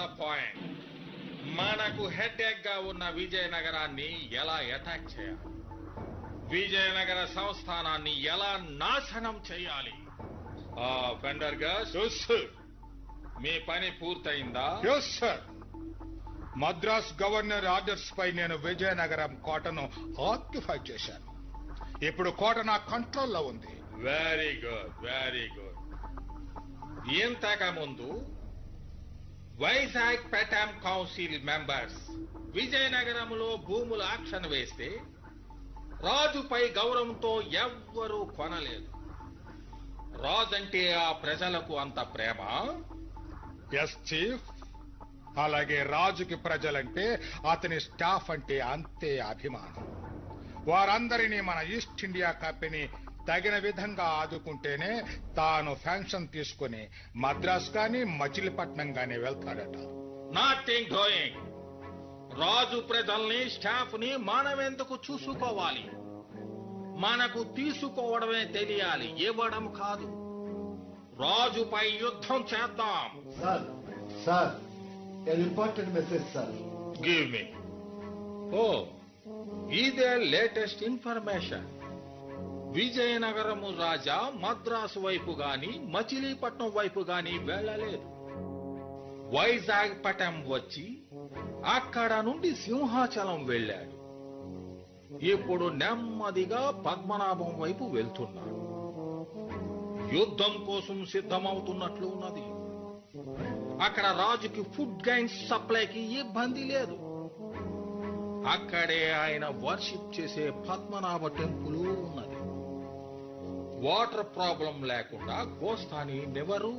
Point మనకు headache గా ఉన్న విజయనగరాన్ని ఎలా అటాక్ చేయాలి విజయనగర సంస్థానాన్ని ఎలా నాశనం చేయాలి ఆ వెండర్ గా మీ పని పూర్తయిందా yes sir Madras governor orders పై నేను విజయనగరం కోటను ఆక్యుపై చేశాను ఇప్పుడు కోట నా కంట్రోల్లో ఉంది వెరీ గుడ్ వెరీ గుడ్ ఇంతకు ముందు వైజాగ్ పెటామ్ కౌన్సిల్ మెంబర్స్ విజయనగరంలో భూములు ఆక్షన్ వేస్తే రాజుపై గౌరవంతో ఎవ్వరూ కొనలేదు రాజంటే ఆ ప్రజలకు అంత ప్రేమ ఎస్ చీఫ్ అలాగే రాజుకి ప్రజలంటే అతని స్టాఫ్ అంటే అంతే అభిమానం వారందరినీ మన ఈస్ట్ ఇండియా కంపెనీ తగిన విధంగా ఆదుకుంటేనే తాను ఫ్యాంక్షన్ తీసుకుని మద్రాస్ గాని మచిలీపట్నం గాని వెళ్తాడట నాథింగ్ డూయింగ్ రాజు ప్రజల్ని స్టాఫ్ ని మనమెందుకు చూసుకోవాలి మనకు తీసుకోవడమే తెలియాలి ఇవ్వడం కాదు రాజుపై యుద్ధం చేద్దాం Sir, sir, an important message, sir. Give me ఓ ఇదే లేటెస్ట్ ఇన్ఫర్మేషన్ విజయనగరము రాజా మద్రాసు వైపు గాని మచిలీపట్నం వైపు గాని వెళ్ళలేదు వైజాగ్ పటం వచ్చి అక్కడ నుండి సింహాచలం వెళ్ళాడు ఇప్పుడు నెమ్మదిగా పద్మనాభం వైపు వెళ్తున్నాడు యుద్ధం కోసం సిద్ధమవుతున్నట్లు ఉన్నది అక్కడ రాజుకి ఫుడ్ గైన్స్ సప్లైకి ఇబ్బంది లేదు అక్కడే ఆయన వర్షిప్ చేసే పద్మనాభ టెంపుల్ ఉన్నది వాటర్ ప్రాబ్లం లేకుండా గోస్తాని నెవరు